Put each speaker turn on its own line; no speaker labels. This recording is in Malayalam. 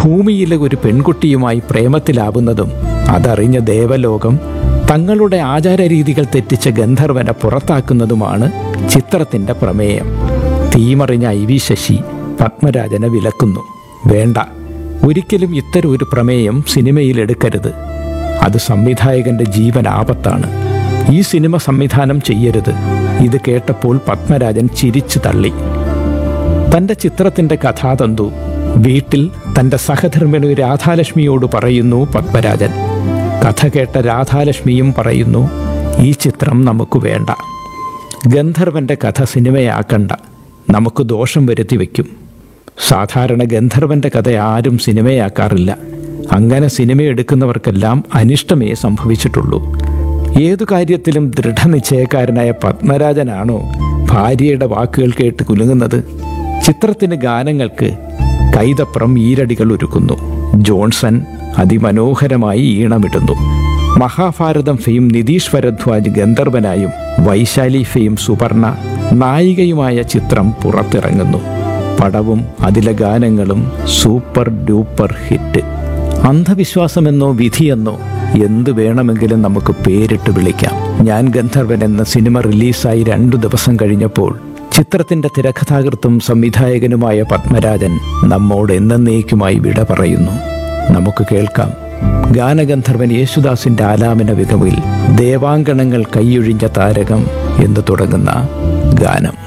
ഭൂമിയിലെ ഒരു പെൺകുട്ടിയുമായി പ്രേമത്തിലാവുന്നതും അതറിഞ്ഞ ദേവലോകം തങ്ങളുടെ ആചാരരീതികൾ തെറ്റിച്ച ഗന്ധർവനെ പുറത്താക്കുന്നതുമാണ് ചിത്രത്തിന്റെ പ്രമേയം തീമറിഞ്ഞ ഐ വി ശശി പത്മരാജനെ വിലക്കുന്നു വേണ്ട ഒരിക്കലും ഇത്തരം ഒരു പ്രമേയം സിനിമയിൽ എടുക്കരുത് അത് സംവിധായകന്റെ ജീവൻ ആപത്താണ് ഈ സിനിമ സംവിധാനം ചെയ്യരുത് ഇത് കേട്ടപ്പോൾ പത്മരാജൻ ചിരിച്ചു തള്ളി തന്റെ ചിത്രത്തിന്റെ കഥാതന്തു വീട്ടിൽ തന്റെ സഹധർമ്മിണി രാധാലക്ഷ്മിയോട് പറയുന്നു പത്മരാജൻ കഥ കേട്ട രാധാലക്ഷ്മിയും പറയുന്നു ഈ ചിത്രം നമുക്ക് വേണ്ട ഗന്ധർവന്റെ കഥ സിനിമയാക്കണ്ട നമുക്ക് ദോഷം വരുത്തി വയ്ക്കും സാധാരണ ഗന്ധർവന്റെ കഥ ആരും സിനിമയാക്കാറില്ല അങ്ങനെ സിനിമ എടുക്കുന്നവർക്കെല്ലാം അനിഷ്ടമേ സംഭവിച്ചിട്ടുള്ളൂ ഏതു കാര്യത്തിലും ദൃഢനിശ്ചയക്കാരനായ പത്മരാജനാണോ ഭാര്യയുടെ വാക്കുകൾ കേട്ട് കുലുങ്ങുന്നത് ചിത്രത്തിന് ഗാനങ്ങൾക്ക് കൈതപ്രം ഈരടികൾ ഒരുക്കുന്നു ജോൺസൺ അതിമനോഹരമായി ഈണമിടുന്നു മഹാഭാരതം ഫെയിം നിതീഷ് ഭരദ്വാജ് ഗന്ധർവനായും വൈശാലി ഫെയിം സുവർണ നായികയുമായ ചിത്രം പുറത്തിറങ്ങുന്നു പടവും അതിലെ ഗാനങ്ങളും സൂപ്പർ ഡൂപ്പർ ഹിറ്റ് അന്ധവിശ്വാസമെന്നോ വിധിയെന്നോ എന്തു വേണമെങ്കിലും നമുക്ക് പേരിട്ട് വിളിക്കാം ഞാൻ ഗന്ധർവൻ എന്ന സിനിമ റിലീസായി രണ്ടു ദിവസം കഴിഞ്ഞപ്പോൾ ചിത്രത്തിന്റെ തിരക്കഥാകൃത്തും സംവിധായകനുമായ പത്മരാജൻ നമ്മോട് എന്നേക്കുമായി വിട പറയുന്നു നമുക്ക് കേൾക്കാം ഗാനഗന്ധർവൻ യേശുദാസിന്റെ ആലാപന മികവിൽ ദേവാങ്കണങ്ങൾ കൈയൊഴിഞ്ഞ താരകം എന്ന് തുടങ്ങുന്ന ഗാനം